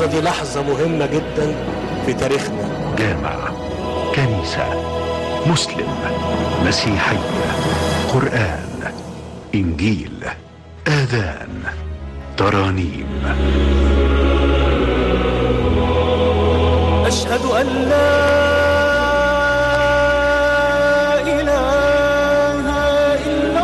اللحظة دي لحظة مهمة جدا في تاريخنا جامع كنيسة مسلم مسيحية قرآن إنجيل آذان ترانيم أشهد أن لا إله إلا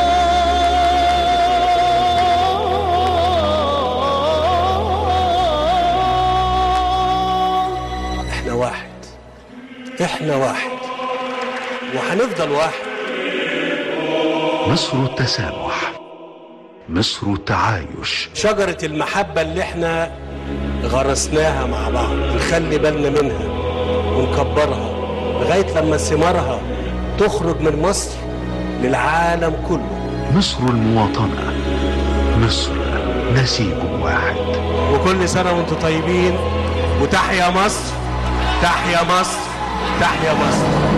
الله إحنا واحد إحنا واحد وهنفضل واحد مصر التسامح مصر التعايش شجرة المحبة اللي احنا غرسناها مع بعض نخلي بالنا منها ونكبرها لغاية لما ثمارها تخرج من مصر للعالم كله مصر المواطنة مصر نسيج واحد وكل سنة وانتم طيبين وتحيا مصر تحيا مصر تحيا مصر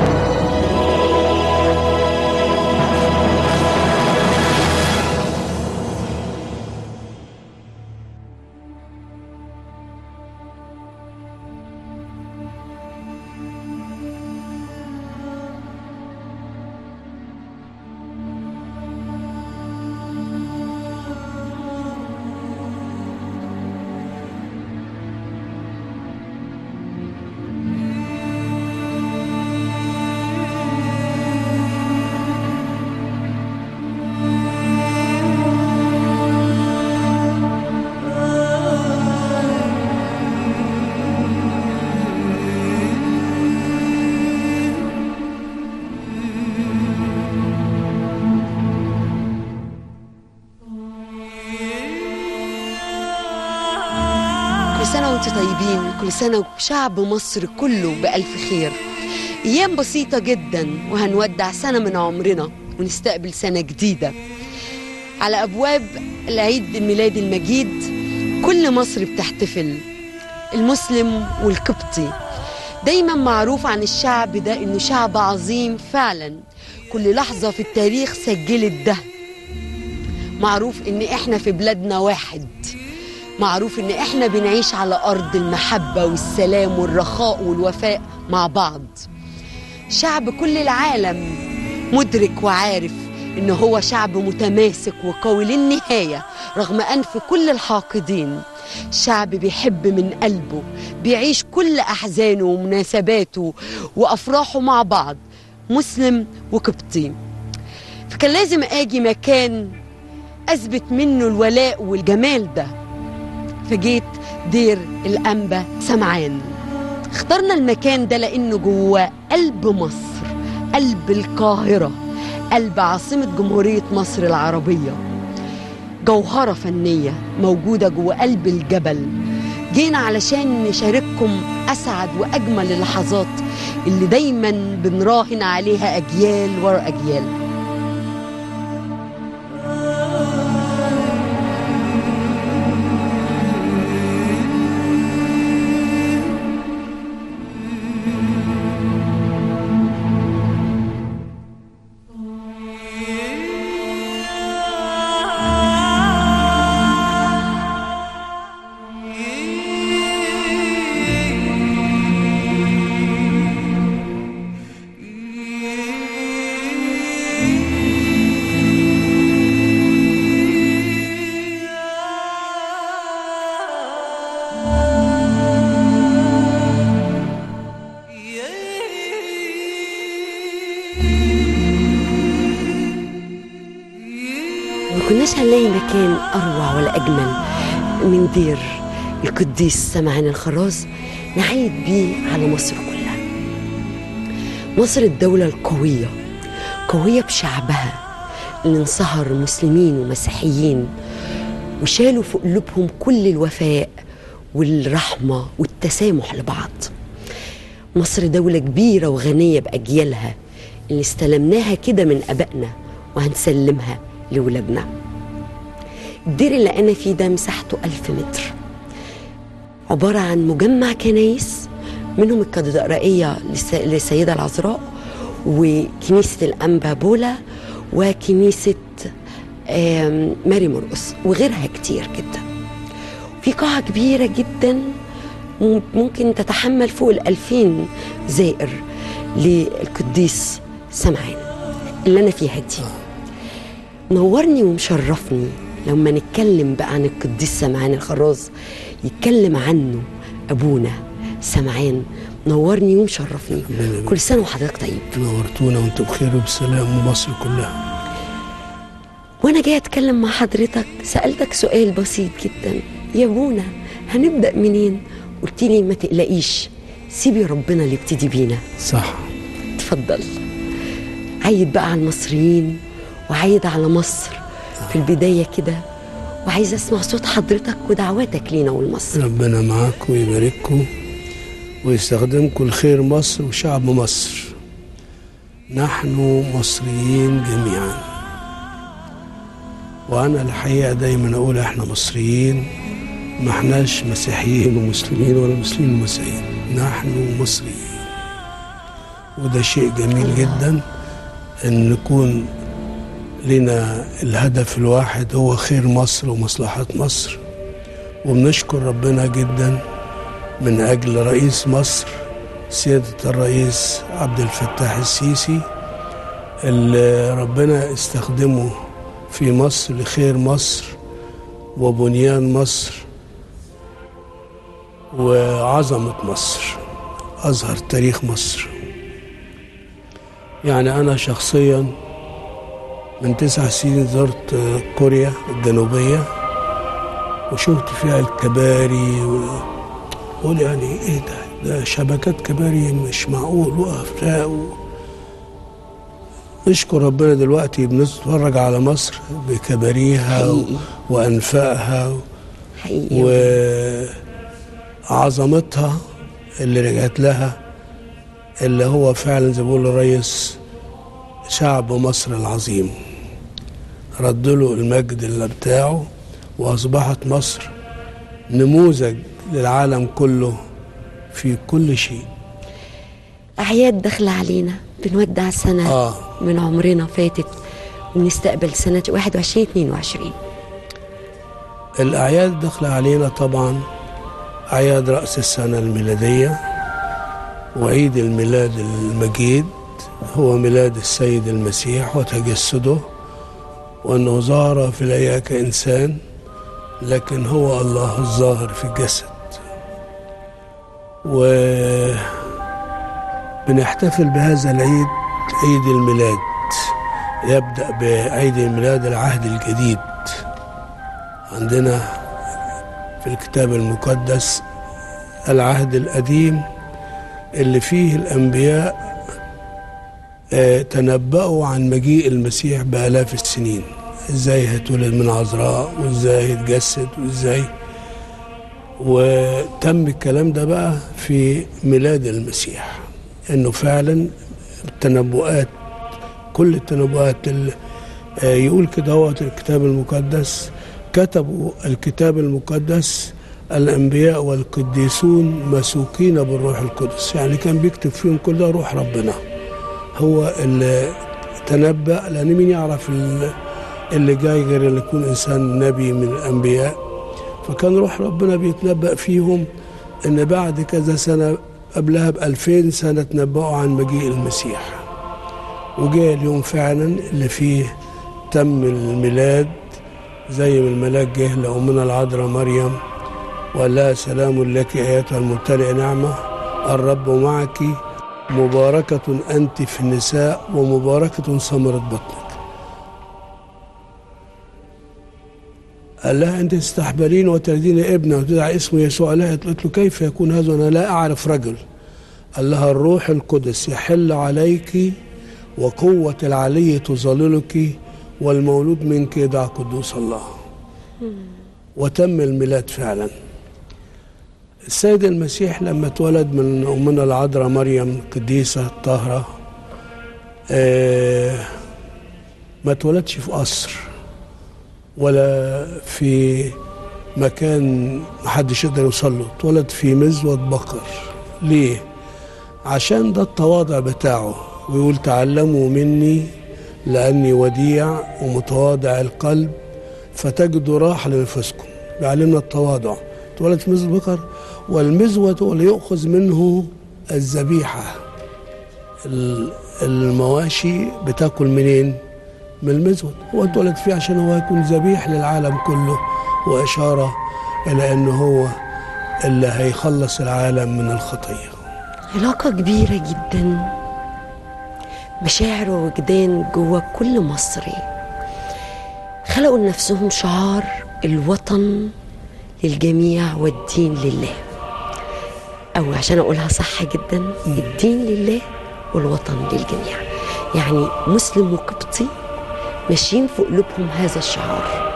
كل سنة وانتم طيبين كل سنة وشعب مصر كله بألف خير أيام بسيطة جدا وهنودع سنة من عمرنا ونستقبل سنة جديدة على أبواب العيد الميلاد المجيد كل مصر بتحتفل المسلم والقبطي دايما معروف عن الشعب ده انه شعب عظيم فعلا كل لحظة في التاريخ سجلت ده معروف ان احنا في بلادنا واحد معروف ان احنا بنعيش على ارض المحبه والسلام والرخاء والوفاء مع بعض شعب كل العالم مدرك وعارف ان هو شعب متماسك وقوي للنهايه رغم انف كل الحاقدين شعب بيحب من قلبه بيعيش كل احزانه ومناسباته وافراحه مع بعض مسلم وقبطي فكان لازم اجي مكان اثبت منه الولاء والجمال ده فجيت دير الأنبا سمعان اخترنا المكان ده لأنه جوه قلب مصر قلب القاهرة قلب عاصمة جمهورية مصر العربية جوهرة فنية موجودة جوه قلب الجبل جينا علشان نشارككم أسعد وأجمل اللحظات اللي دايما بنراهن عليها أجيال ورا أجيال ما كناش هنلاقي مكان أروع ولا أجمل من دير القديس سمعان الخراز نعيد بيه على مصر كلها مصر الدولة القوية قوية بشعبها اللي انصهر مسلمين ومسيحيين وشالوا في قلوبهم كل الوفاء والرحمة والتسامح لبعض مصر دولة كبيرة وغنية بأجيالها اللي استلمناها كده من أبائنا وهنسلمها لولادنا الدير اللي أنا فيه ده مساحته ألف متر عبارة عن مجمع كنايس منهم الكاتدرائية للس- للسيدة العذراء وكنيسة الأنبا بولا وكنيسة آم، ماري مرقس وغيرها كتير جدا في قاعة كبيرة جدا مم- ممكن تتحمل فوق الألفين زائر للقديس سمعان اللي أنا فيها دي نورني ومشرفني لما نتكلم بقى عن القديس سمعان الخراز يتكلم عنه أبونا سمعان نورني ومشرفني كل سنة وحضرتك طيب نورتونا وانتم بخير وبسلام ومصر كلها وانا جاي اتكلم مع حضرتك سالتك سؤال بسيط جدا يا ابونا هنبدا منين قلت لي ما تقلقيش سيبي ربنا اللي يبتدي بينا صح اتفضل عيد بقى على المصريين وعيد على مصر في البدايه كده وعايزه اسمع صوت حضرتك ودعواتك لينا ولمصر ربنا معاكم ويبارككم ويستخدمكم لخير مصر وشعب مصر نحن مصريين جميعا وانا الحقيقه دايما اقول احنا مصريين ما احناش مسيحيين ومسلمين ولا مسلمين ومسيحيين نحن مصريين وده شيء جميل جدا ان نكون لنا الهدف الواحد هو خير مصر ومصلحة مصر وبنشكر ربنا جدا من أجل رئيس مصر سيادة الرئيس عبد الفتاح السيسي اللي ربنا استخدمه في مصر لخير مصر وبنيان مصر وعظمة مصر أظهر تاريخ مصر يعني أنا شخصياً من تسع سنين زرت كوريا الجنوبية وشفت فيها الكباري و- قول يعني ايه ده ده شبكات كباري مش معقول وأفلاق و... نشكر ربنا دلوقتي بنتفرج على مصر بكباريها و... حقيقي. وأنفائها حقيقي وعظمتها اللي رجعت لها اللي هو فعلا زي ما بيقول الرئيس شعب مصر العظيم رد له المجد اللي بتاعه واصبحت مصر نموذج للعالم كله في كل شيء اعياد داخله علينا بنودع سنه اه من عمرنا فاتت ونستقبل سنه 21 22 الأعياد داخلة علينا طبعا أعياد رأس السنة الميلادية وعيد الميلاد المجيد هو ميلاد السيد المسيح وتجسده وأنه ظهر في الحقيقة كإنسان لكن هو الله الظاهر في الجسد وبنحتفل بهذا العيد عيد الميلاد يبدأ بعيد الميلاد العهد الجديد عندنا في الكتاب المقدس العهد القديم اللي فيه الأنبياء آه، تنبأوا عن مجيء المسيح بآلاف السنين ازاي هيتولد من عذراء وازاي هيتجسد وازاي وتم الكلام ده بقى في ميلاد المسيح انه فعلا التنبؤات كل التنبؤات اللي آه، يقول كده هو الكتاب المقدس كتبوا الكتاب المقدس الأنبياء والقديسون مسوكين بالروح القدس يعني كان بيكتب فيهم كل ده روح ربنا هو اللي تنبأ لأن مين يعرف ال- اللي جاي غير اللي يكون إنسان نبي من الأنبياء فكان روح ربنا بيتنبأ فيهم إن بعد كذا سنة قبلها بألفين سنة تنبأوا عن مجيء المسيح وجاء اليوم فعلا اللي فيه تم الميلاد زي ما الملاك جه لأمنا العذراء مريم وقال لها سلام لك أيتها الممتلئة نعمة الرب معك مباركة أنت في النساء ومباركة ثمرة بطنك قال لها أنت تستحبلين وتلدين ابنا وتدعى اسمه يسوع لها قالت له كيف يكون هذا وأنا لا أعرف رجل قال لها الروح القدس يحل عليك وقوة العلي تظللك والمولود منك يدعى قدوس الله وتم الميلاد فعلا السيد المسيح لما اتولد من أمنا العذراء مريم القديسة الطاهرة آه، ما اتولدش في قصر ولا في مكان محدش يقدر يوصل له اتولد في مزود بقر ليه عشان ده التواضع بتاعه ويقول تعلموا مني لأني وديع ومتواضع القلب فتجدوا راحة لنفسكم بيعلمنا التواضع اتولد في مزود بكر والمزود هو اللي يؤخذ منه الذبيحة ال- المواشي بتاكل منين؟ من المزود هو اتولد فيه عشان هو يكون ذبيح للعالم كله وإشارة إلى أنه هو اللي هيخلص العالم من الخطية علاقة كبيرة جدا مشاعر ووجدان جوه كل مصري خلقوا لنفسهم شعار الوطن للجميع والدين لله أو عشان أقولها صح جدا الدين لله والوطن للجميع يعني مسلم وقبطي ماشيين في قلوبهم هذا الشعار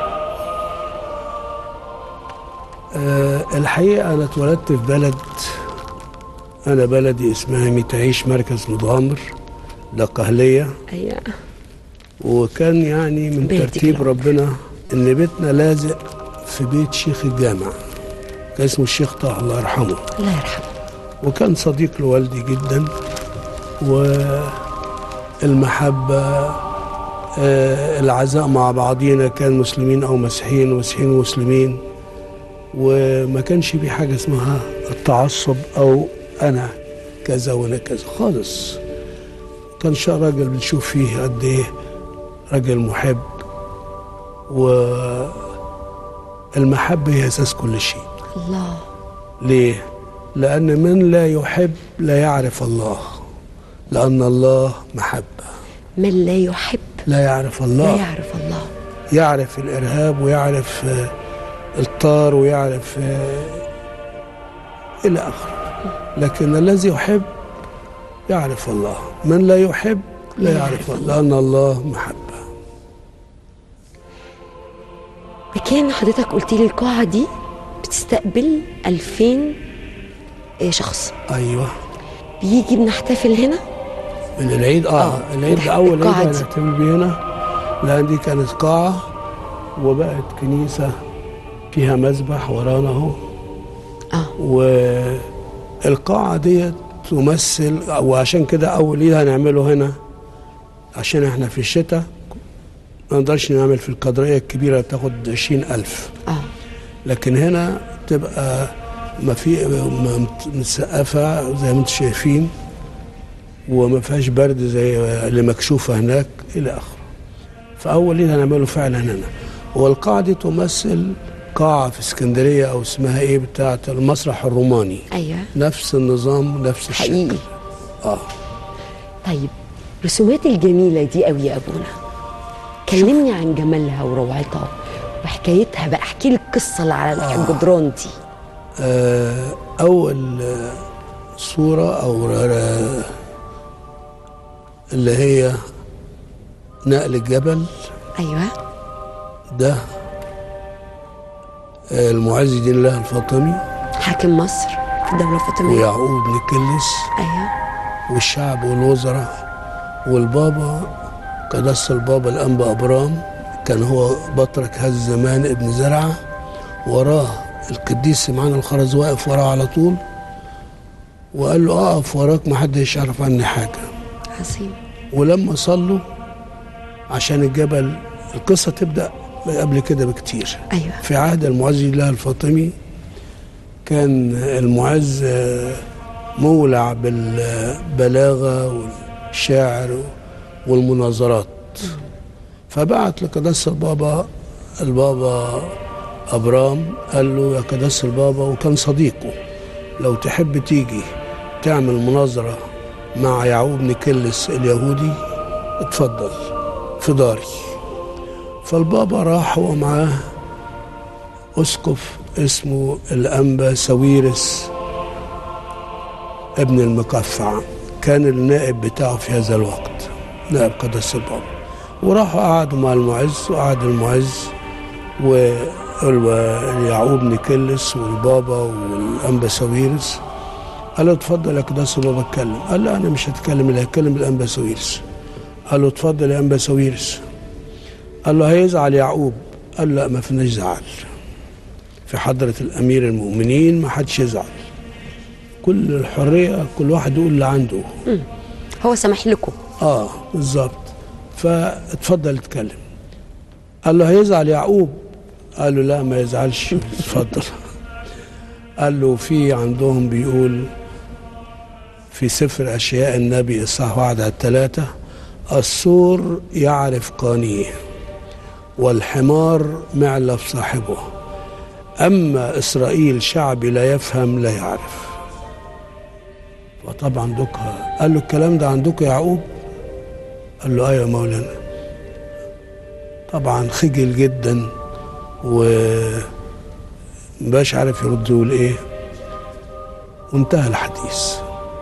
أه الحقيقة أنا اتولدت في بلد أنا بلدي اسمها ميتعيش مركز متغمر ده قهلية أيوة وكان يعني من بيتك ترتيب الأب. ربنا إن بيتنا لازق في بيت شيخ الجامع كان اسمه الشيخ طه الله يرحمه الله يرحمه وكان صديق لوالدي جدا والمحبة آه، العزاء مع بعضينا كان مسلمين أو مسيحيين ومسيحيين ومسلمين وما كانش في حاجة اسمها التعصب أو أنا كذا وأنا كذا خالص كان شا- راجل بنشوف فيه قد إيه راجل محب والمحبة هي أساس كل شيء الله ليه؟ لأن من لا يحب لا يعرف الله لأن الله محبة من لا يحب لا يعرف لا الله يعرف الله يعرف الإرهاب ويعرف آه، الطار ويعرف آه، إلى آخره لكن الذي يحب يعرف الله من لا يحب لا يعرف الله لأن الله محبة مكان حضرتك قلت لي القاعة دي بتستقبل 2000 شخص أيوه بيجي بنحتفل هنا من العيد اه, آه، العيد الح- ده اول القاعة عيد دي. هنعتبر بيه هنا لان دي كانت قاعه وبقت كنيسه فيها مذبح ورانا اهو اه والقاعه ديت تمثل وعشان كده اول عيد هنعمله هنا عشان احنا في الشتاء ما نقدرش نعمل في القدريه الكبيره تاخد عشرين ألف اه لكن هنا تبقى ما في م- متسقفه زي ما انتم شايفين وما فيهاش برد زي اللي مكشوفه هناك الى اخره. فاول عيد هنعمله فعلا هنا. والقاعه دي تمثل قاعه في اسكندريه او اسمها ايه بتاعه المسرح الروماني. ايوه نفس النظام نفس الشكل. حقيقي اه طيب الرسومات الجميلة دي قوي يا ابونا كلمني عن جمالها وروعتها وحكايتها بقى احكي لي القصة اللي على الجدران دي آه، أول آه، صورة أو ر- اللي هي نقل الجبل ايوه ده آه، المعز دين الله الفاطمي حاكم مصر في الدولة الفاطمية ويعقوب بن كلس ايوه والشعب والوزراء والبابا قدس البابا الأنبا أبرام كان هو بطرك هذا الزمان ابن زرعة وراه القديس سمعان الخرز واقف وراه على طول وقال له اقف وراك ما حدش يعرف عني حاجة عظيم ولما صلوا عشان الجبل القصة تبدأ من قبل كده بكتير ايوه في عهد المعز الله الفاطمي كان المعز آه، مولع بالبلاغة والشعر والمناظرات فبعت لقدس البابا البابا أبرام قال له يا قدس البابا وكان صديقه لو تحب تيجي تعمل مناظرة مع يعقوب بن كلس اليهودي اتفضل في داري فالبابا راح ومعاه أسقف اسمه الأنبا سويرس ابن المقفع كان النائب بتاعه في هذا الوقت نائب قدس البابا وراحوا قعدوا مع المعز وقعد المعز ويعقوب بن كلس والبابا والأنبا سويرس قال له اتفضل يا قداس البابا اتكلم قال له انا مش هتكلم اللي هيتكلم الانبا سويرس قال له اتفضل يا انبا سويرس قال له هيزعل يعقوب قال لا ما فيناش زعل في حضرة الأمير المؤمنين ما حدش يزعل كل الحرية كل واحد يقول اللي عنده هو سمح لكم اه بالظبط فاتفضل اتكلم قال له هيزعل يعقوب قال له لا ما يزعلش اتفضل قال له في عندهم بيقول في سفر أشياء النبي إصحاح واحد على الثلاثة السور يعرف قانيه والحمار معلف صاحبه أما إسرائيل شعبي لا يفهم لا يعرف فطبعا دوكها قال له الكلام ده عندك يا يعقوب قال له ايوه يا مولانا طبعا خجل جدا و مبقاش عارف يرد يقول ايه وانتهى الحديث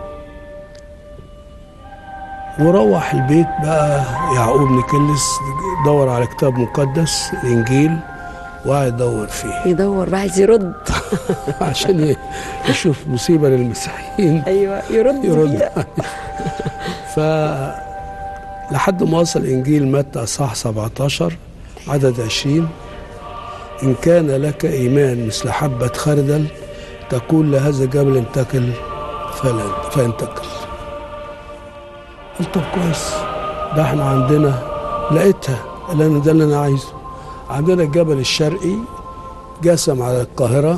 وروح البيت بقى يعقوب نكلس دور على كتاب مقدس الانجيل وقعد يدور فيه يدور بقى عايز يرد عشان ي- يشوف مصيبه للمسيحيين ايوه يرد يرد فيها. ف لحد ما وصل انجيل متى اصحاح 17 عدد 20 ان كان لك ايمان مثل حبه خردل تقول لهذا الجبل انتقل فلا فينتقل قلت طب كويس ده احنا عندنا لقيتها اللي انا ده اللي انا عايزه عندنا الجبل الشرقي جسم على القاهره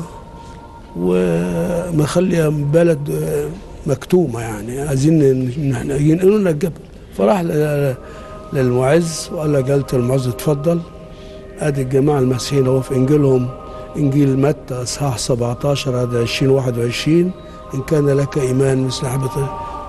ومخليه بلد آه، مكتومه يعني عايزين ان احنا ينقلوا لنا الجبل فراح ل- للمعز وقال له جلاله المعز اتفضل ادي الجماعه المسيحيين هو في انجيلهم انجيل متى اصحاح 17 عدد 20 21 ان كان لك ايمان مثل حبه قال له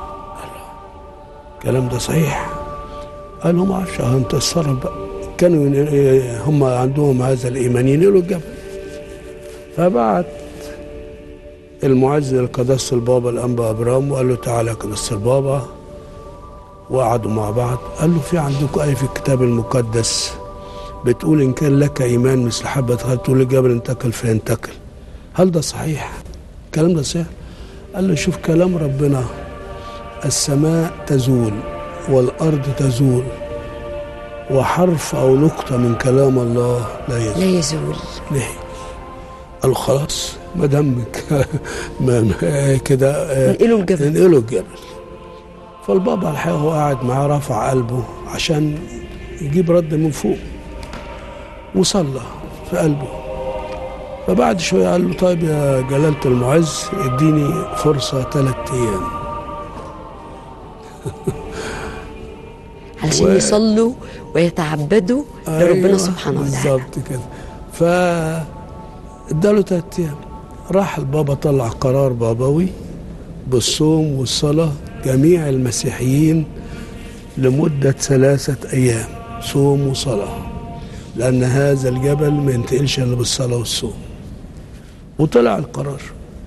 الكلام ده صحيح قال له ما اعرفش اه انت اتصرف بقى كانوا ين- هم عندهم هذا الايمان ينقلوا الجبل فبعت المعز لقداسة البابا الأنبا أبرام وقال له تعالى يا قداسة البابا وقعدوا مع بعض قال له في عندكم آية في الكتاب المقدس بتقول إن كان لك إيمان مثل حبة خردل تقول للجبل انتقل فينتقل هل ده صحيح؟ الكلام ده صحيح؟ قال له شوف كلام ربنا السماء تزول والأرض تزول وحرف أو نقطة من كلام الله لا يزول لا يزول ليه؟ قالوا خلاص ما دام ك- ما- ما- كده آه، ننقله الجبل ننقله الجبل فالبابا الحقيقة هو قاعد معاه رفع قلبه عشان يجيب رد من فوق وصلى في قلبه فبعد شوية قال له طيب يا جلالة المعز اديني فرصة ثلاثة أيام علشان و- يصلوا ويتعبدوا لربنا أيوة، سبحانه وتعالى بالظبط كده ف اداله تلات ايام راح البابا طلع قرار بابوي بالصوم والصلاة جميع المسيحيين لمدة ثلاثة أيام صوم وصلاة لأن هذا الجبل ما ينتقلش إلا بالصلاة والصوم وطلع القرار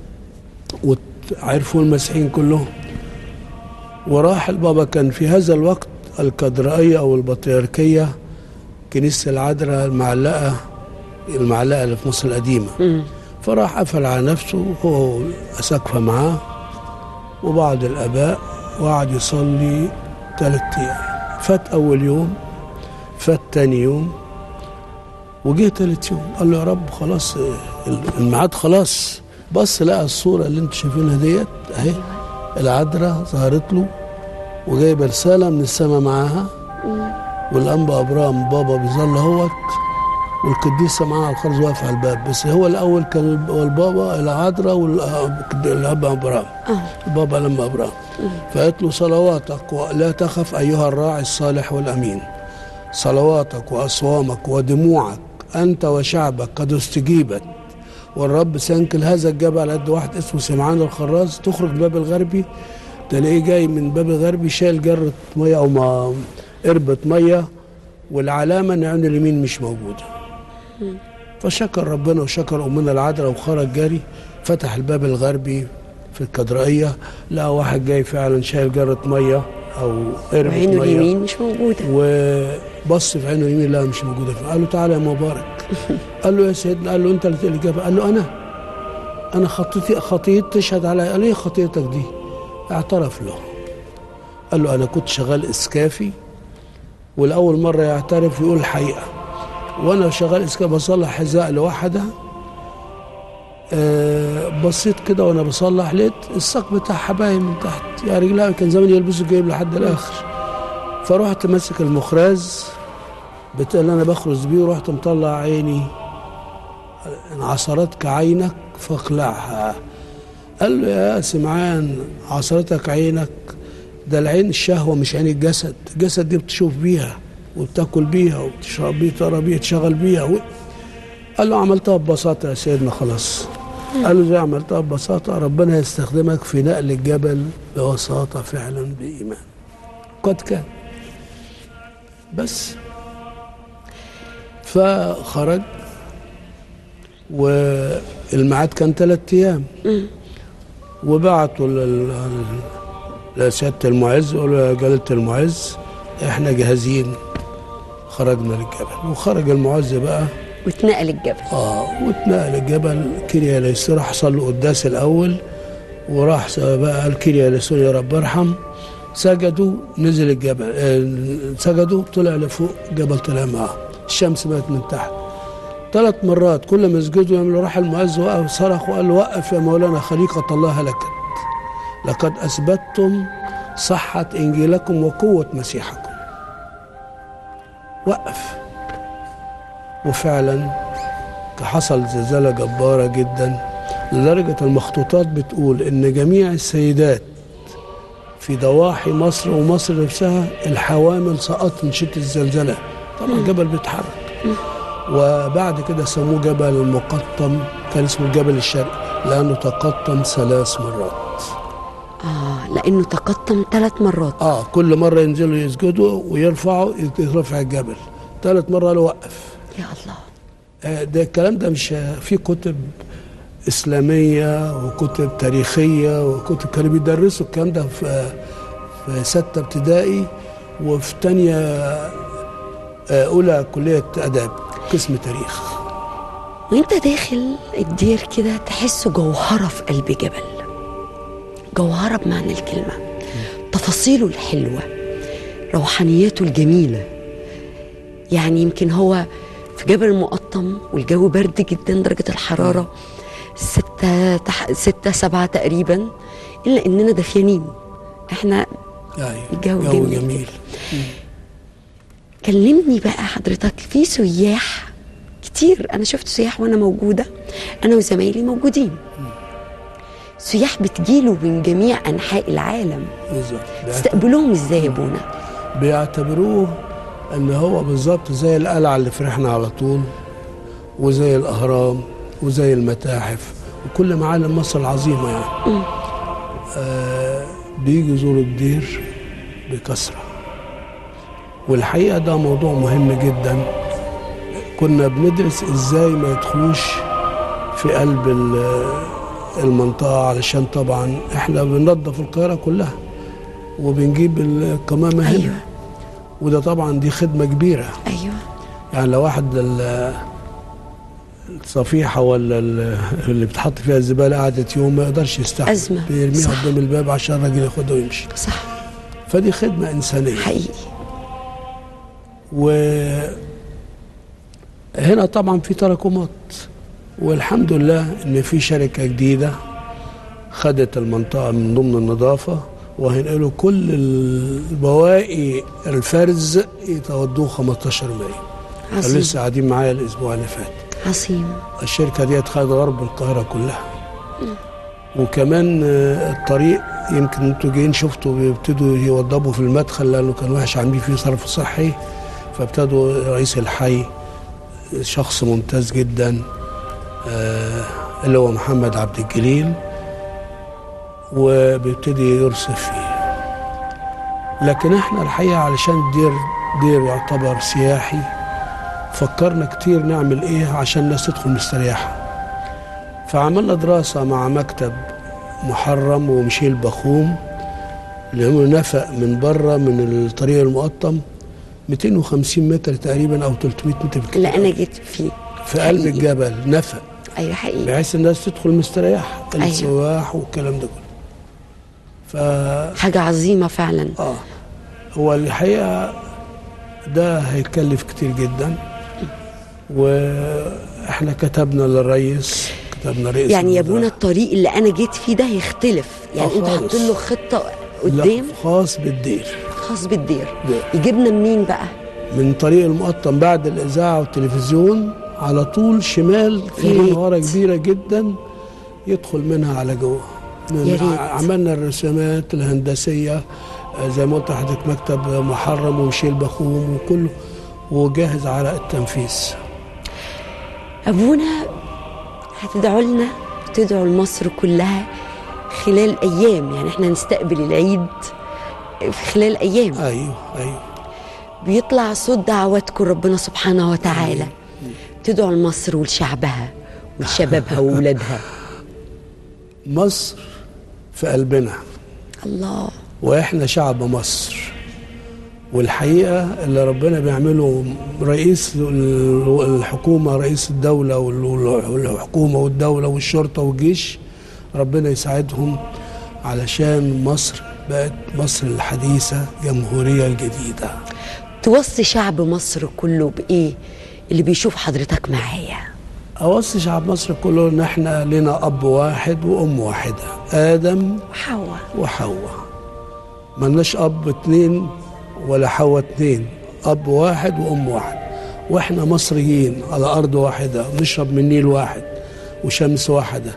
وعرفوا المسيحيين كلهم وراح البابا كان في هذا الوقت الكدرائية أو البطريركية كنيسة العذراء المعلقة المعلقة اللي في مصر القديمة مم. فراح قفل على نفسه هو والأساقفة معاه وبعض الآباء وقعد يصلي ثلاث أيام فات أول يوم فات تاني يوم وجه تالت يوم قال له يا رب خلاص الميعاد خلاص بص لقى الصورة اللي انتوا شايفينها ديت اهي العذراء ظهرت له وجايبه رسالة من السماء معاها والأنبا أبرام بابا بيظل اهوت والقديسة معاها على الخرز واقف على الباب بس هو الأول كان الب- والبابا العذراء والأب أبرام البابا لما أبرام فقالت له صلواتك ولا تخف أيها الراعي الصالح والأمين صلواتك وأصوامك ودموعك أنت وشعبك قد استجيبت والرب سينقل هذا الجبل على قد واحد اسمه سمعان الخراز تخرج باب الغربي تلاقيه جاي من باب الغربي شايل جرة مية أو ما قربة مية والعلامة إن عين اليمين مش موجودة فشكر ربنا وشكر أمنا العذراء وخرج جري فتح الباب الغربي في الكدرائية لقى واحد جاي فعلا شايل جرة مية أو قربة وعينه مية اليمين مش موجودة وبص في عينه اليمين لا مش موجوده فيه قال له تعالى يا مبارك قال له يا سيدنا قال له انت اللي الاجابه قال له انا انا خطيتي خطيت تشهد علي قال له ايه خطيتك دي اعترف له قال له انا كنت شغال اسكافي والاول مره يعترف ويقول الحقيقه وانا شغال اسكافي بصلح حذاء لوحدها آه بصيت كده وانا بصلح لقيت الساق بتاعها باين من تحت يا رجلها كان زمان يلبسوا جايب لحد الاخر فرحت ماسك المخراز بتاع اللي انا بخرز بيه ورحت مطلع عيني إن عصرتك عينك فاقلعها قال له يا سمعان عصرتك عينك ده العين الشهوة مش عين الجسد الجسد دي بتشوف بيها وبتاكل بيها وبتشرب بيها تقرا بيها تشغل بيها و... قال له عملتها ببساطة يا سيدنا خلاص قال له زي عملتها ببساطة ربنا يستخدمك في نقل الجبل ببساطة فعلا بإيمان قد كان بس فخرج والميعاد كان ثلاثة أيام وبعتوا لل- لسيادة المعز قالوا يا جلالة المعز احنا جاهزين خرجنا للجبل وخرج المعز بقى واتنقل الجبل اه واتنقل الجبل كيريا ليسون حصل له قداس الاول وراح بقى قال كيريا ليسون يا رب ارحم سجدوا نزل الجبل آه سجدوا طلع لفوق جبل طلع معاه الشمس بقت من تحت ثلاث مرات كل ما يسجدوا يعملوا راح المعز وقف صرخ وقال له وقف يا مولانا خليقة الله هلكت لقد أثبتتم صحة إنجيلكم وقوة مسيحكم وقف وفعلا حصل زلزالة جبارة جدا لدرجة المخطوطات بتقول إن جميع السيدات في ضواحي مصر ومصر نفسها الحوامل سقط من شدة الزلزلة طبعا الجبل بيتحرك وبعد كده سموه جبل المقطم كان اسمه الجبل الشرقي لأنه تقطم ثلاث مرات اه لانه تقطم ثلاث مرات اه كل مرة ينزلوا يسجدوا ويرفعوا يرفع الجبل ثالث مرة قالوا وقف يا الله آه، ده الكلام ده مش في كتب إسلامية وكتب تاريخية وكتب كانوا بيدرسوا الكلام ده في في ستة ابتدائي وفي تانية آه، أولى كلية آداب قسم تاريخ وانت داخل الدير كده تحسه جوهرة في قلب جبل جوهرة بمعنى الكلمة تفاصيله الحلوة روحانياته الجميلة يعني يمكن هو في جبل المقطم والجو برد جدا درجة الحرارة ستة تح... ستة سبعة تقريبا إلا إننا دافيانين إحنا أيوة. الجو جو جميل جميل كلمني بقى حضرتك في سياح كتير انا شفت سياح وانا موجوده انا وزمايلي موجودين سياح بتجيله من جميع انحاء العالم بالظبط تستقبلوهم ازاي يا بونا بيعتبروه ان هو بالظبط زي القلعه اللي فرحنا على طول وزي الاهرام وزي المتاحف وكل معالم مصر العظيمه يعني آه بيجوا يزوروا الدير بكثره والحقيقه ده موضوع مهم جدا كنا بندرس ازاي ما يدخلوش في قلب ال- المنطقه علشان طبعا احنا بننظف القاهره كلها وبنجيب القمامه هنا أيوة. وده طبعا دي خدمه كبيره ايوه يعني لو واحد ال- الصفيحه ولا ال- اللي بتحط فيها الزباله قعدت يوم ما يقدرش يستحمل أزمة. بيرميها صح. قدام الباب عشان الراجل ياخدها ويمشي صح فدي خدمه انسانيه حقيقي وهنا طبعا في تراكمات والحمد لله ان في شركه جديده خدت المنطقه من ضمن النظافه وهينقلوا كل البواقي الفرز يتودوه 15 مايو عظيم لسه قاعدين معايا الاسبوع اللي فات عظيم الشركه دي خدت غرب القاهره كلها وكمان آه، الطريق يمكن انتوا جايين شفتوا بيبتدوا يوضبوا في المدخل لانه كان وحش عاملين فيه صرف صحي فابتدوا رئيس الحي شخص ممتاز جدا آه، اللي هو محمد عبد الجليل وبيبتدي يرصف فيه لكن احنا الحقيقه علشان دير دير يعتبر سياحي فكرنا كتير نعمل ايه عشان الناس تدخل مستريحه فعملنا دراسة مع مكتب محرم ومشيل بخوم لأنه نفق من بره من الطريق المقطم 250 متر تقريبا أو 300 متر بالكتير. اللي انا جيت فيه في قلب حقيقي. الجبل نفق ايوه حقيقي بحيث الناس تدخل مستريحة أيوة. السواح والكلام ده كله ف حاجه عظيمه فعلا اه هو الحقيقه ده هيكلف كتير جدا واحنا كتبنا للرئيس كتبنا رئيس يعني يا الوزراء. بونا الطريق اللي انا جيت فيه ده هيختلف يعني آه انتوا خالص. حاطين له خطه لا قدام خاص بالدير خاص بالدير دير. يجيبنا منين بقى من طريق المقطم بعد الاذاعه والتلفزيون على طول شمال في يا ريت. مغاره كبيره جدا يدخل منها على جوه يا ريت. عملنا الرسومات الهندسيه آه، زي ما قلت لحضرتك مكتب محرم ومشيل بخوم وكله وجاهز على التنفيذ أبونا هتدعوا لنا وتدعوا لمصر كلها خلال أيام يعني احنا نستقبل العيد في خلال أيام ايوه ايوه بيطلع صوت دعواتكم ربنا سبحانه وتعالى تدعوا لمصر ولشعبها ولشبابها وولادها مصر في قلبنا الله واحنا شعب مصر والحقيقه اللي ربنا بيعمله رئيس الحكومه رئيس الدوله والحكومه والدوله والشرطه والجيش ربنا يساعدهم علشان مصر بقت مصر الحديثه جمهوريه الجديده توصي شعب مصر كله بإيه اللي بيشوف حضرتك معايا اوصي شعب مصر كله ان احنا لنا اب واحد وام واحده ادم وحواء وحواء ملناش اب اتنين ولا حواء اتنين اب واحد وام واحد واحنا مصريين على ارض واحده نشرب من نيل واحد وشمس واحده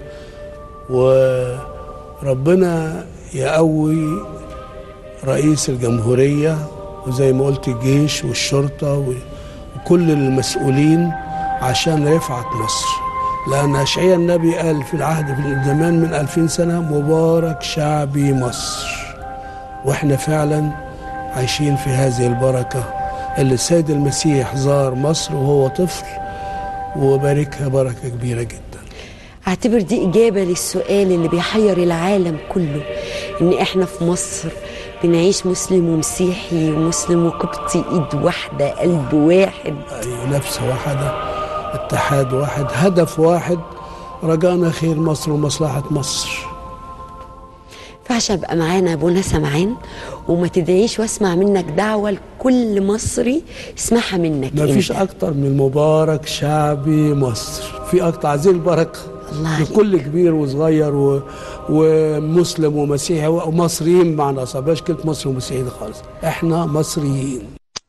وربنا يقوي رئيس الجمهوريه وزي ما قلت الجيش والشرطه و- وكل المسؤولين عشان رفعه مصر لأن أشعياء النبي قال في العهد في الزمان من ألفين سنة مبارك شعبي مصر وإحنا فعلا عايشين في هذه البركة اللي السيد المسيح زار مصر وهو طفل وباركها بركة كبيرة جدا اعتبر دي إجابة للسؤال اللي بيحير العالم كله إن إحنا في مصر بنعيش مسلم ومسيحي ومسلم وقبطي إيد واحدة قلب واحد أيوة نفس واحدة اتحاد واحد هدف واحد رجانا خير مصر ومصلحة مصر فعشان ابقى معانا ابونا سمعان وما تدعيش واسمع منك دعوه لكل مصري اسمعها منك ما فيش انت. أكتر من مبارك شعبي مصر في أكتر عايزين البركة الله عليك. لكل كبير وصغير و... ومسلم ومسيحي ومصريين معنا صباش كلمة مصر ومسيحيين خالص احنا مصريين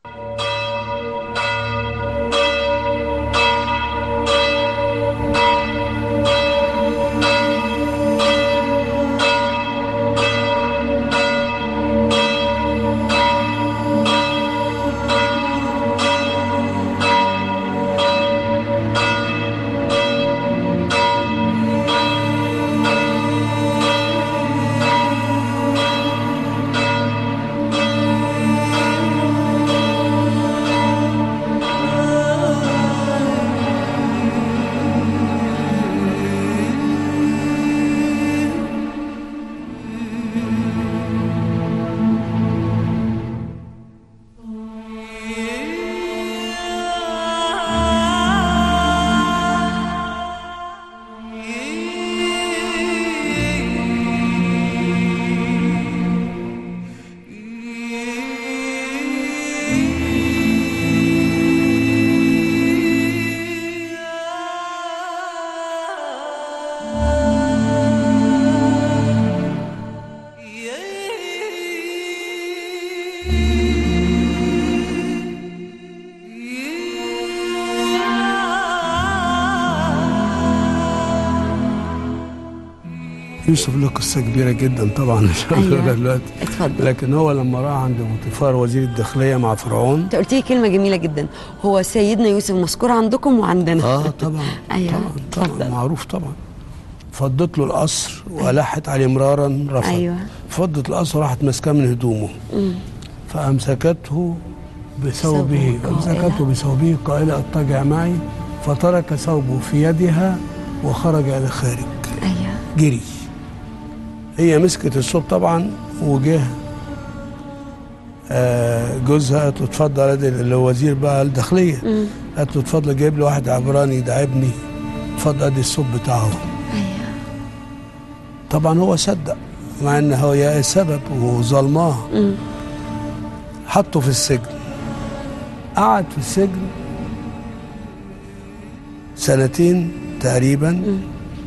يوسف له قصة كبيرة جدا طبعا مش هقولها أيوة. دلوقتي اتفضل لكن هو لما راح عند بوتيفار وزير الداخلية مع فرعون انت قلت لي كلمه جميله جدا هو سيدنا يوسف مذكور عندكم وعندنا اه طبعا أيوة. طبعا طبعا اتفضل. معروف طبعا فضت له القصر والحت عليه مرارا رفض أيوة. فضت القصر وراحت ماسكاه من هدومه فامسكته بثوبه ثوبه قائلة. امسكته بثوبه قائله اضطجع معي فترك ثوبه في يدها وخرج الى الخارج ايوه جري هي مسكت الثوب طبعا وجه آه، جوزها قالت له اتفضل ادي اللي هو وزير بقى الداخليه قالت له اتفضل جايب لي واحد عبراني يدعبني اتفضل ادي الثوب بتاعه ايوه طبعا هو صدق مع ان هو يا سبب وظلماه حطه في السجن قعد في السجن سنتين تقريبا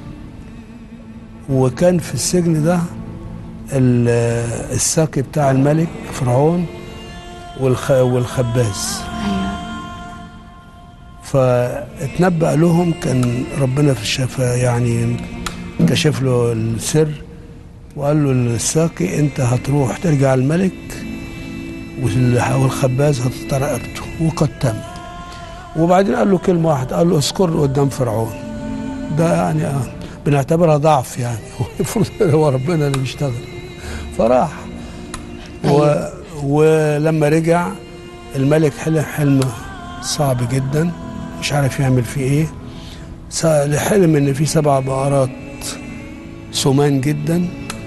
وكان في السجن ده ال- الساقي بتاع الملك فرعون والخ والخباز ايوه فاتنبأ لهم كان ربنا في الشفا يعني كشف له السر وقال له الساقي انت هتروح ترجع الملك وال- والخباز هتقطع رقبته وقد تم وبعدين قال له كلمه واحده قال له اذكر قدام فرعون ده يعني آه بنعتبرها ضعف يعني المفروض هو ربنا اللي بيشتغل فراح و أيوة. ولما رجع الملك حلم حلم صعب جدا مش عارف يعمل فيه ايه س- حلم ان في سبع بقرات سمان جدا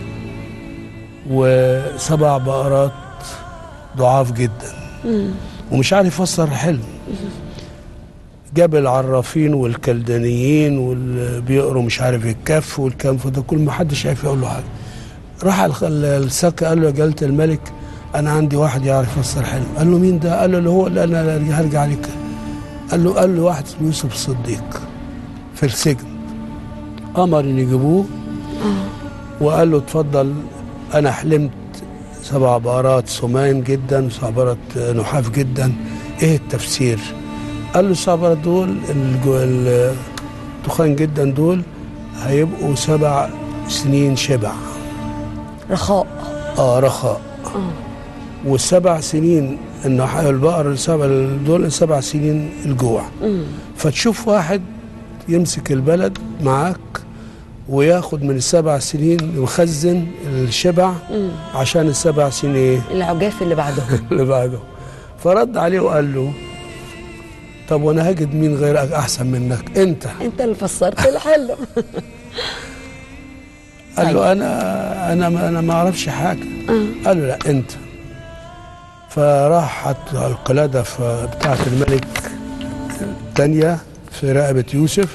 وسبع بقرات ضعاف جدا ومش عارف يفسر الحلم جاب العرافين والكلدانيين واللي بيقروا مش عارف الكف والكنف ده كل ما حدش عارف يقول له حاجه راح الخ- الساقي قال له يا جلاله الملك انا عندي واحد يعرف يفسر حلم قال له مين ده قال له اللي هو اللي انا هرجع عليك قال له قال له واحد اسمه يوسف الصديق في السجن امر ان يجيبوه وقال له اتفضل انا حلمت سبع بقرات سمان جدا سبع بقرات نحاف جدا ايه التفسير قال له السبع بقرات دول الجو- التخان جدا دول هيبقوا سبع سنين شبع رخاء اه رخاء والسبع سنين النح- البقر السبع دول سبع سنين الجوع فتشوف واحد يمسك البلد معاك وياخد من السبع سنين يخزن الشبع عشان السبع سنين ايه العجاف اللي بعدهم اللي بعده فرد عليه وقال له طب وانا هجد مين غيرك احسن منك انت انت اللي فسرت الحلم قال له انا انا ما انا ما اعرفش حاجه قال له لا انت فراح حط القلاده في بتاعه الملك الثانيه في رقبه يوسف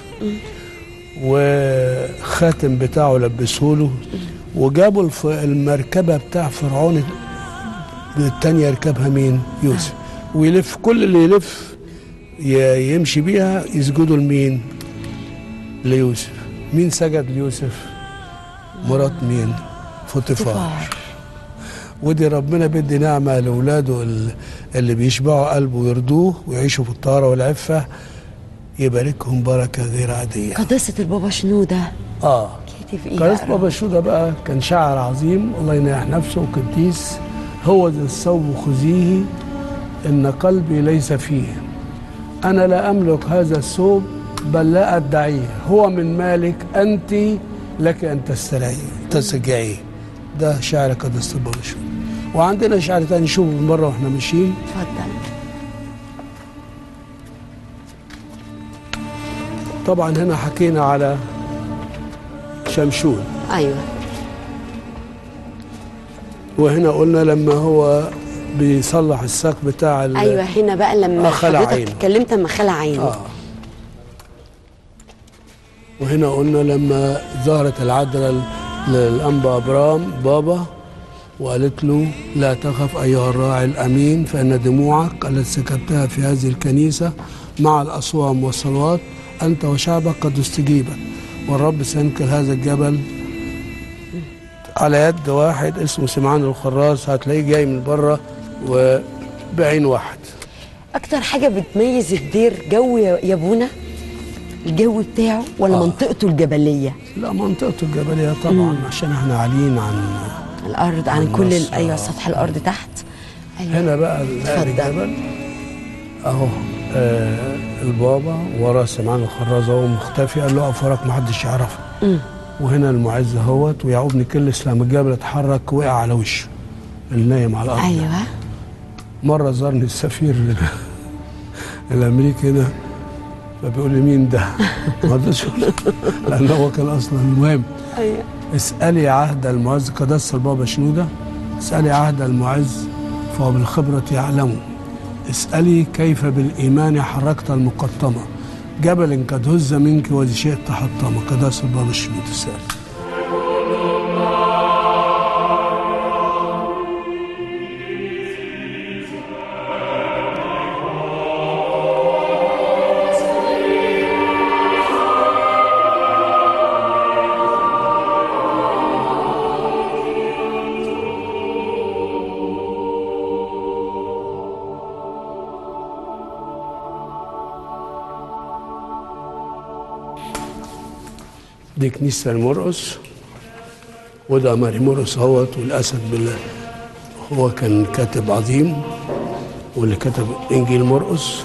وخاتم بتاعه لبسه له وجابوا الف- المركبه بتاع فرعون الثانيه يركبها مين يوسف ويلف كل اللي يلف ي- يمشي بيها يسجدوا لمين ليوسف مين سجد ليوسف مرات مين فوتيفار ودي ربنا بدي نعمة لأولاده ال- اللي بيشبعوا قلبه ويرضوه ويعيشوا في الطهارة والعفة يباركهم بركة غير عادية قداسة البابا شنودة اه كاتب ايه قناة بقى؟ بابا شودة بقى كان شاعر عظيم الله ينيح نفسه وقديس هو ذا الثوب خذيه إن قلبي ليس فيه أنا لا أملك هذا الثوب بل لا أدعيه هو من مالك أنت لك أن تسترعيه تسترجعيه ده شعر قداسة بابا شودة وعندنا شعر تاني نشوفه من بره واحنا ماشيين اتفضل طبعا هنا حكينا على شمشون ايوه وهنا قلنا لما هو بيصلح الساق بتاع ال- ايوه هنا بقى لما آه، خلع حضرتك عينه. اتكلمت اما خلع عينه آه. وهنا قلنا لما ظهرت العذراء ل- للأنبا أبرام بابا وقالت له لا تخف أيها الراعي الأمين فإن دموعك التي سكبتها في هذه الكنيسة مع الأصوام والصلوات أنت وشعبك قد استجيبت والرب سينكر هذا الجبل على يد واحد اسمه سمعان الخراس هتلاقيه جاي من بره وبعين واحد اكتر حاجه بتميز الدير جو يا يا ابونا الجو بتاعه ولا آه. منطقته الجبليه لا منطقته الجبلية طبعا عشان احنا عاليين عن الارض عن عن كل ال- مصر، ايوه آه. سطح الارض تحت ايوه هنا بقى اتفضل. الجبل اهو آه البابا ورا سمعان الخراز اهو مختفي قال له اقف وراك محدش يعرفه مم. وهنا المعز اهوت ويعقوب نكلس لما الجبل اتحرك وقع على وشه اللي نايم على الارض ايوه مره زارني السفير الامريكي هنا فبيقول لي مين ده؟ ما رضيتش أقول له، لان هو كان اصلا المهم ايوه اسألي عهد المعز قدس البابا شنودة اسألي عهد المعز فهو بالخبرة يعلم اسألي كيف بالإيمان حركت المقطمة جبل قد هز منك وذي شئت تحطم قدس البابا شنودة الثالث دي كنيسة المرقس وده ماري مرقس اهوت والأسد بالله هو كان كاتب عظيم واللي كتب إنجيل مرقس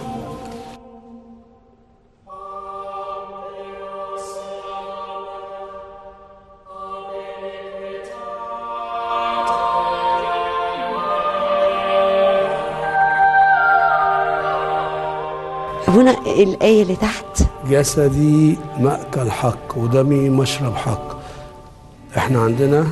ابونا الايه اللي تحت جسدي مأكل حق ودمي مشرب حق احنا عندنا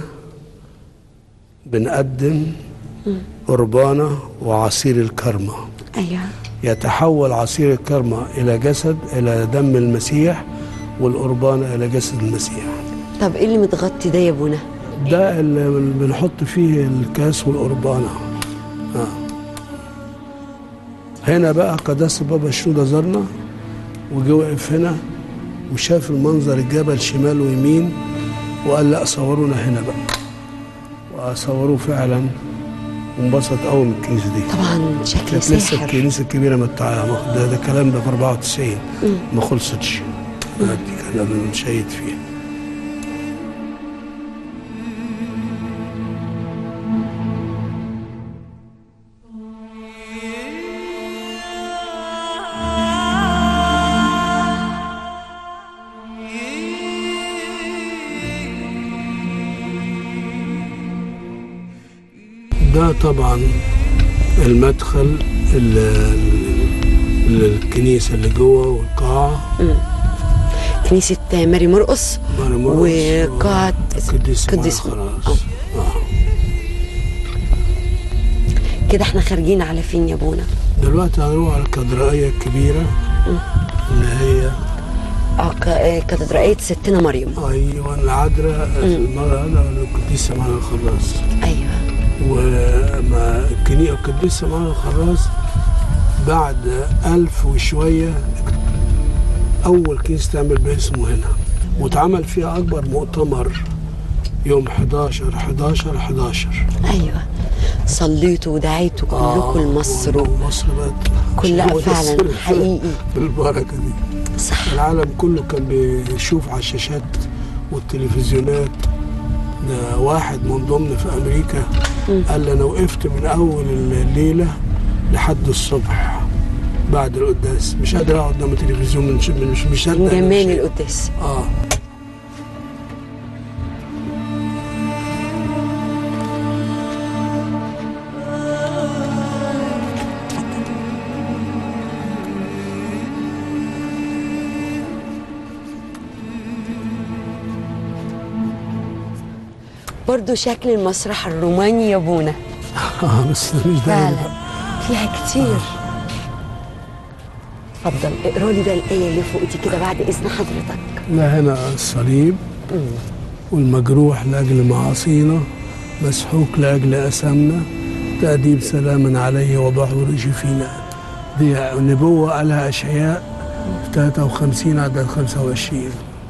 بنقدم قربانة وعصير الكرمة ايوه يتحول عصير الكرمة إلى جسد إلى دم المسيح والقربانة إلى جسد المسيح طب ايه اللي متغطي ده يا ابونا ده اللي بنحط فيه الكاس والقربانة آه. هنا بقى قداسة بابا شنودة زارنا وجه وقف هنا وشاف المنظر الجبل شمال ويمين وقال لا صورونا هنا بقى وصوروه فعلا وانبسط قوي من الكنيسه دي طبعا شكل كانت لسه ساحر الكنيسه الكبيره ما بتاع ده, ده الكلام ده في 94 ما خلصتش دي كان بنشيد فيها ده طبعا المدخل ال- ال- الكنيسه اللي جوه والقاعه كنيسه ماري مرقص ماري مرقس وقاعه قديس قديس خلاص آه. كده احنا خارجين على فين يا ابونا دلوقتي هنروح على الكاتدرائيه الكبيره اللي هي اه ك- آه، كاتدرائيه ستنا مريم ايوه العذراء المرأة القديسة معنا الخراس ايوه وما الكنيسة القديسة معنا الخراس بعد ألف وشوية أول كنيسة تعمل باسمه هنا واتعمل فيها أكبر مؤتمر يوم 11 11 11 ايوه صليتوا ودعيتوا كلكم لمصر مصر بقت كلها عشان هو ده فعلاً السر حقيقي. بالبركة دي صح العالم كله كان بيشوف على الشاشات والتلفزيونات ده واحد من ضمن في امريكا قال لي انا وقفت من اول الليله لحد الصبح بعد القداس مش قادر اقعد قدام التلفزيون من مش مش مش قادر من أعمل جمال شيء. القداس اه برضو شكل المسرح الروماني يا ابونا اه بس مش دايما فعلا فيها كتير اتفضل اقرا لي بقى الايه اللي فوق دي كده بعد اذن حضرتك لا هنا الصليب والمجروح لاجل معاصينا مسحوق لاجل اثامنا تأديب سلام عليه وبحر فينا دي نبوة قالها أشعياء 53 عدد 25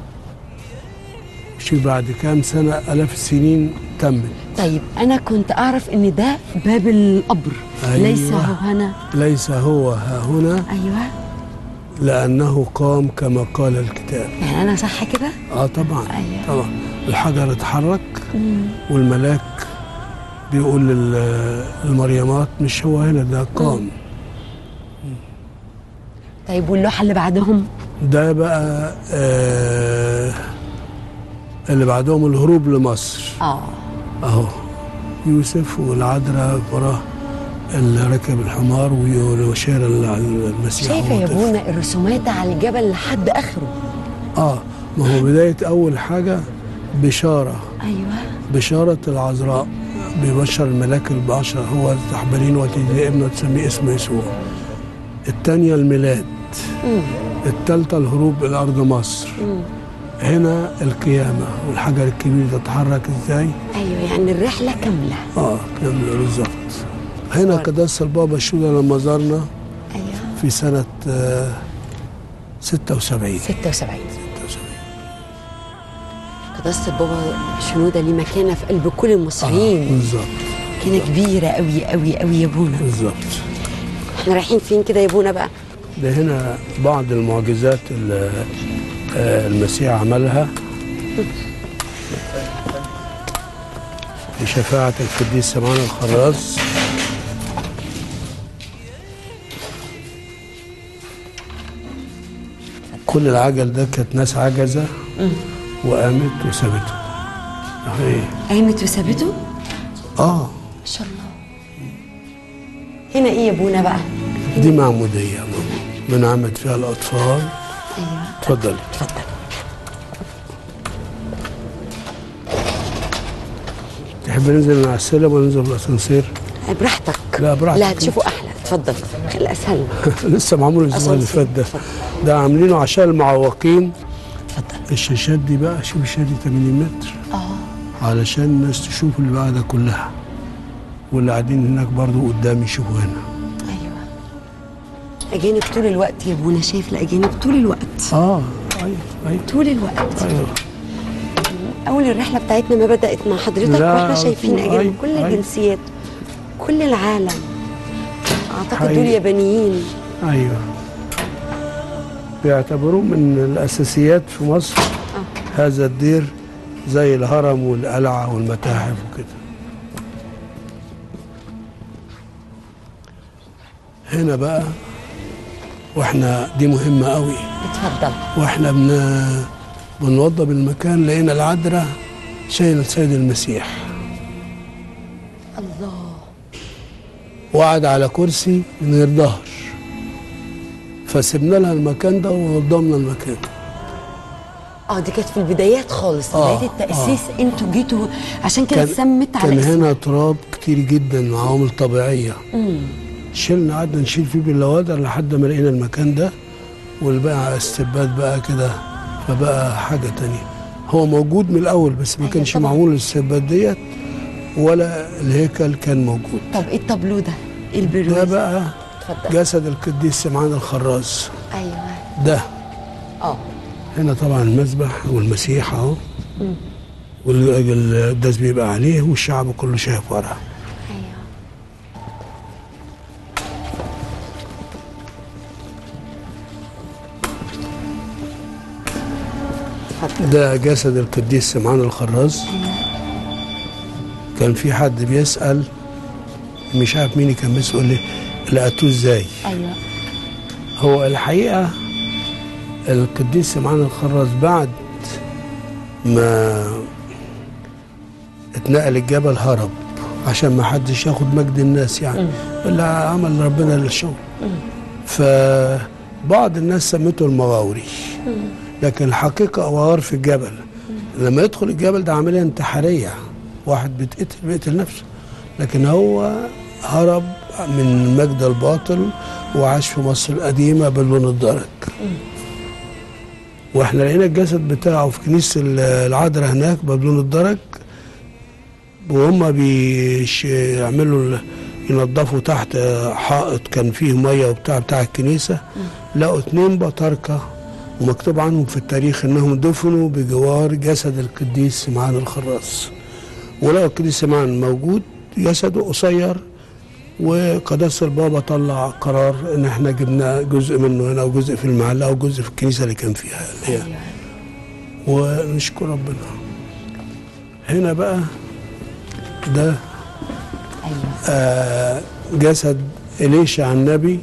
شوف بعد كام سنة آلاف السنين تمت طيب انا كنت اعرف ان ده باب القبر أيوة. ليس هو هنا ليس هو ها هنا ايوه لأنه قام كما قال الكتاب يعني انا صح كده اه طبعا أيوة. طبعا الحجر اتحرك والملاك بيقول لل- للمريمات مش هو هنا ده قام طيب واللوحه اللي بعدهم ده بقى آه اللي بعدهم الهروب لمصر اه اهو يوسف والعذراء وراه اللي ركب الحمار وشار المسيح شايفه وهو يا طفل. ابونا الرسومات على الجبل لحد اخره اه ما هو بداية أول حاجة بشارة ايوه بشارة العذراء ببشر الملاك البشر هو تحبلين وتجدي ابنه تسميه اسمه يسوع الثانية الميلاد الثالثة الهروب إلى أرض مصر هنا القيامة والحجر الكبير ده اتحرك ازاي؟ ايوه يعني الرحله كامله اه كاملة بالظبط هنا قداسة البابا شولا لما زارنا ايوه في سنة آه 76 76 قداسه البابا شنوده ليه مكانه في قلب كل آه المصريين بالظبط كانه كبيره قوي قوي قوي يا ابونا بالظبط احنا رايحين فين كده يا ابونا بقى ده هنا بعض المعجزات اللي آه، المسيح عملها بشفاعة القديس سمعان الخراز كل العجل ده كانت ناس عجزة وقامت وسابته ايه قامت وسابته اه ما شاء الله هنا ايه يا ابونا بقى دي معمودية يا ماما بنعمد فيها الأطفال ايوه اتفضلي اتفضل تحب ننزل من على السلم ولا ننزل بالأسانسير؟ براحتك لا، براحتك. لا تشوفوا احلى اتفضل خلي اسهل لسه معمول الأسبوع اللي أسانسير. فات ده اتفضل. ده عاملينه عشان المعوقين اتفضل الشاشات دي بقى شوف الشاشة دي 80 متر اه علشان الناس تشوف اللي بعدها كلها واللي قاعدين هناك برضو قدام يشوفوا هنا ايوه اجانب طول الوقت يا ابونا شايف الاجانب طول الوقت اه ايوه ايوه طول الوقت ايوه اول الرحله بتاعتنا ما بدات مع حضرتك لا، واحنا شايفين طول- اجانب أيوة، كل أيوة. الجنسيات كل العالم اعتقد حقيقي. دول يابانيين ايوه بيعتبروه من الاساسيات في مصر هذا الدير زي الهرم والقلعه والمتاحف وكده هنا بقى واحنا دي مهمه قوي اتفضل واحنا بن بنوضب المكان لقينا العذراء شايله السيد المسيح الله وقعد على كرسي من غير ظهر فسيبنا لها المكان ده ووضمنا المكان اه دي كانت في البدايات خالص آه، بدايه التاسيس انتوا جيتوا عشان كده كان سمت على كان اسم هنا تراب كتير جدا عوامل طبيعيه شلنا قعدنا نشيل فيه باللوادر لحد ما لقينا المكان ده والباقي استباد بقى كده فبقى حاجه تانية هو موجود من الاول بس ما أيوة كانش طبعاً. معمول الاستباد ديت ولا الهيكل كان موجود طب ايه التابلو ده؟ ايه ده البرواز؟ بقى اتفضل جسد القديس سمعان الخراز ايوه ده اه هنا طبعا المذبح والمسيح اهو والقداس بيبقى عليه والشعب كله شايف وراه ايوه اتفضل ده جسد القديس سمعان الخراز كان في حد بيسأل مش عارف مين كان بيسأل لي لقيتوه ازاي ايوه هو الحقيقة القديس سمعان الخراز بعد ما اتنقل الجبل هرب عشان ما حدش ياخد مجد الناس يعني اللي عمل ربنا للشغل فبعض الناس سمته المغاوري لكن الحقيقة أوار في الجبل لما يدخل الجبل ده عملية انتحارية واحد بيتقتل بيقتل نفسه لكن هو هرب من مجد الباطل وعاش في مصر القديمة باللون الدرج واحنا لقينا الجسد بتاعه في كنيسة العذراء هناك بلون الدرج وهم بيعملوا ال- ينظفوا تحت حائط كان فيه ميه وبتاع بتاع الكنيسه لقوا اتنين بطاركه ومكتوب عنهم في التاريخ انهم دفنوا بجوار جسد القديس سمعان الخراس ولقوا القديس سمعان موجود جسده قصير وقداسة البابا طلع قرار ان احنا جبنا جزء منه هنا وجزء في المعلقه وجزء في الكنيسه اللي كان فيها اللي هي ونشكر ربنا هنا بقى ده ايوه آه جسد إليشع النبي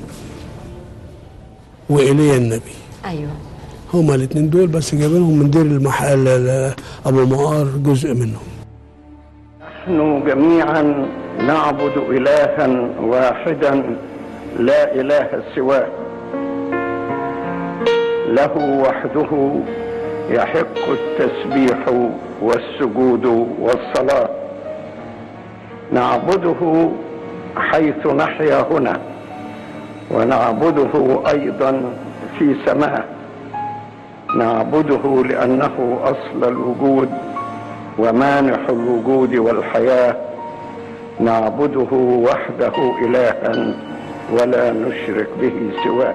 وإيليا النبي ايوه هما الاثنين دول بس جايبينهم من دير المحل أبو مقار جزء منهم نحن جميعا نعبد إلها واحدا لا إله سواه له وحده يحق التسبيح والسجود والصلاة نعبده حيث نحيا هنا ونعبده أيضا في سماه نعبده لأنه أصل الوجود ومانح الوجود والحياة نعبده وحده إلها ولا نشرك به سواه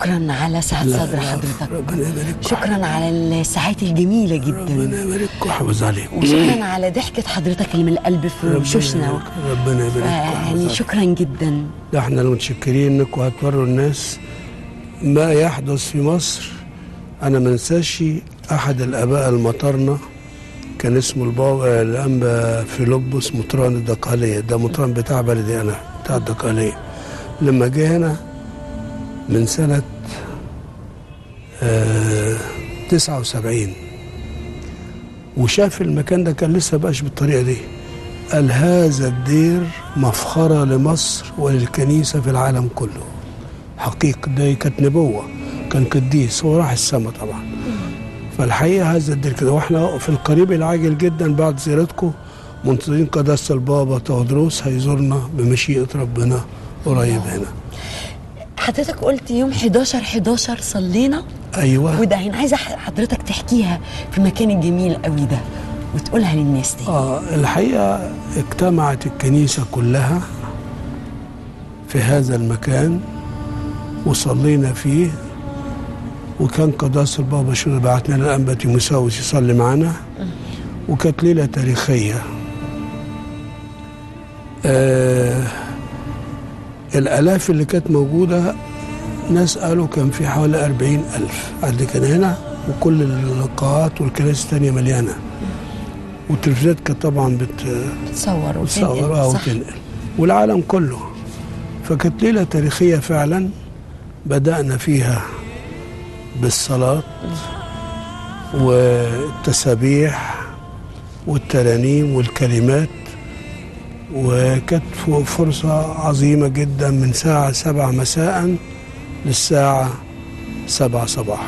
شكرا على سعة لا، صدر لا، حضرتك ربنا يبارك شكرا على الساعات الجميلة جدا ربنا يبارك ويحافظ عليك وشكرا على ضحكة حضرتك اللي من القلب في ربنا وشوشنا يبارك- ربنا يبارك ويحافظ يعني عليك. شكرا جدا ده احنا المتشكرين انكم هتوروا الناس ما يحدث في مصر انا ما انساش احد الاباء المطرنه كان اسمه البابا الانبا فيلبس مطران الدقهليه ده مطران بتاع بلدي انا بتاع الدقهليه لما جه هنا من سنه آه 79 وشاف المكان ده كان لسه بقاش بالطريقه دي قال هذا الدير مفخرة لمصر وللكنيسة في العالم كله حقيقة ده كانت نبوة كان قديس هو راح السماء طبعا فالحقيقة هذا الدير كده واحنا في القريب العاجل جدا بعد زيارتكم منتظرين قداسة البابا تودروس هيزورنا بمشيئة ربنا قريب هنا حضرتك قلت يوم 11 11 صلينا ايوه وده انا عايزه حضرتك تحكيها في المكان الجميل قوي ده وتقولها للناس دي آه الحقيقة اجتمعت الكنيسة كلها في هذا المكان وصلينا فيه وكان قداس البابا شنو بعتنا لنا الأنبا تيموساوس يصلي معنا وكانت ليلة تاريخية آه الآلاف اللي كانت موجودة ناس قالوا كان في حوالي أربعين ألف اللي كان هنا وكل القاعات والكنائس التانية مليانة والتلفزيونات كانت طبعا بت تصور بتصورها صح وتنقل والعالم كله فكانت ليلة تاريخية فعلا بدأنا فيها بالصلاة والتسابيح والترانيم والكلمات وكانت ف- فرصة عظيمة جدا من ساعة سبعة مساء للساعة سبعة صباحا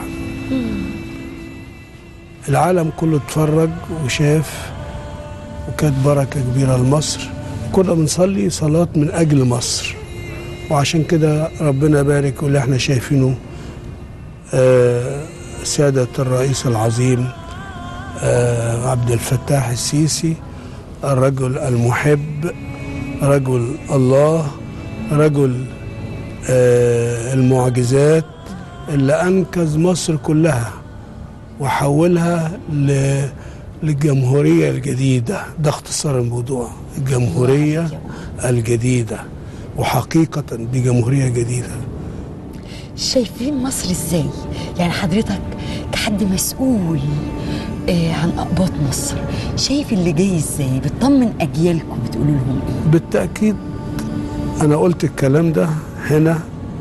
العالم كله اتفرج وشاف وكانت بركة كبيرة لمصر كنا بنصلي صلاة من أجل مصر وعشان كده ربنا يبارك واللي احنا شايفينه آه، سيادة الرئيس العظيم آه، عبد الفتاح السيسي الرجل المحب رجل الله رجل آه، المعجزات اللي أنقذ مصر كلها وحولها ل للجمهورية الجديدة ده اختصار الموضوع الجمهورية الجديدة وحقيقة دي جمهورية جديدة شايفين مصر ازاي يعني حضرتك كحد مسؤول آه عن اقباط مصر شايف اللي جاي ازاي بتطمن اجيالكم بتقولوا لهم ايه بالتأكيد أنا قلت الكلام ده هنا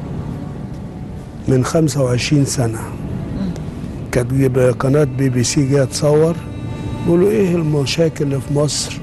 من 25 سنة كانت بيبقى قناة بي بي سي جاية تصور بيقولوا إيه المشاكل اللي في مصر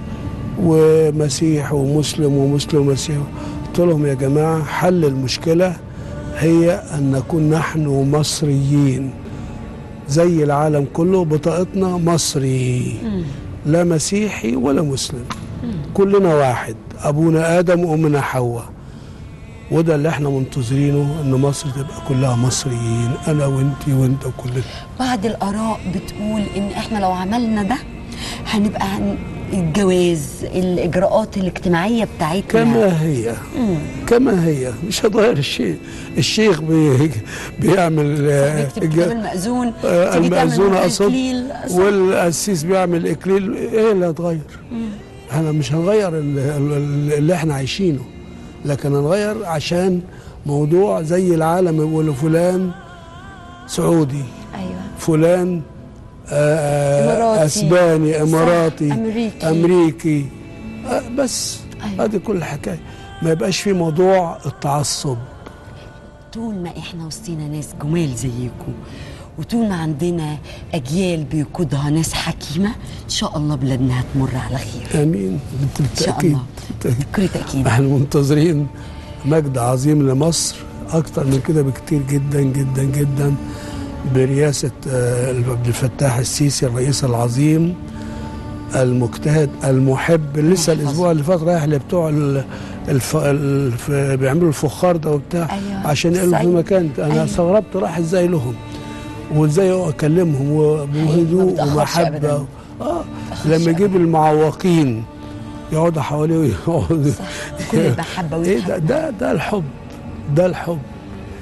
ومسيح ومسلم ومسلم ومسيح قلت لهم يا جماعة حل المشكلة هي أن نكون نحن مصريين زي العالم كله بطاقتنا مصري لا مسيحي ولا مسلم كلنا واحد ابونا ادم وامنا حواء وده اللي احنا منتظرينه ان مصر تبقى كلها مصريين انا وانتي وانت وكلنا بعض الاراء بتقول ان احنا لو عملنا ده هنبقى هن... الجواز الاجراءات الاجتماعيه بتاعتنا كما هي كما هي مش هتغير الشيء الشيخ بي بيعمل آه، بيكتب الج- كتاب المأذون آه، تيجي تعمل المأذون معاه اقصد إكليل. صح. والقسيس بيعمل اكليل ايه اللي هتغير احنا مش هنغير ال- ال- اللي احنا عايشينه لكن هنغير عشان موضوع زي العالم يقول فلان سعودي ايوه فلان آه، إماراتي. اسباني صح. اماراتي أمريكي. امريكي آه، بس أيوة. هذه كل الحكايه ما يبقاش في موضوع التعصب طول ما احنا وسطينا ناس جمال زيكم وطول ما عندنا اجيال بيقودها ناس حكيمه ان شاء الله بلادنا هتمر على خير امين ان شاء بالتاكيد الله بكل تاكيد احنا منتظرين مجد عظيم لمصر اكتر من كده بكتير جدا جدا جدا برئاسه آه، عبد الفتاح السيسي الرئيس العظيم المجتهد المحب لسه الاسبوع اللي فات رايح لبتوع ال- الف... الف... بيعملوا الفخار ده وبتاع أيوة. عشان يقلوا في صحيح. مكان انا أيوة. استغربت راح ازاي لهم وازاي اكلمهم ما وبهدوء بتأخرش ومحبه أبداً. اه بتأخرش لما يجيب أبداً. المعوقين يقعدوا حواليه ويقعدوا صح بكل المحبه ايه ده والحب ده ده الحب ده الحب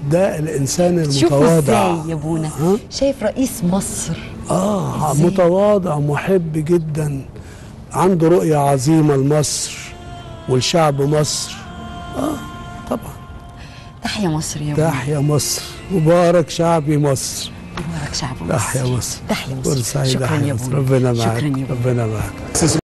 ده الانسان شوفوا المتواضع ازاي يا ابونا ها؟ شايف رئيس مصر اه إزاي؟ متواضع محب جدا عنده رؤية عظيمة لمصر والشعب مصر اه طبعا تحيا مصر يا ابونا تحيا مصر مبارك شعبي مصر مبارك شعب مصر تحيا مصر تحيا مصر فرصة سعيدة شكرا يا مصر. ابونا ربنا معاك شكرا يا ابونا ربنا معاك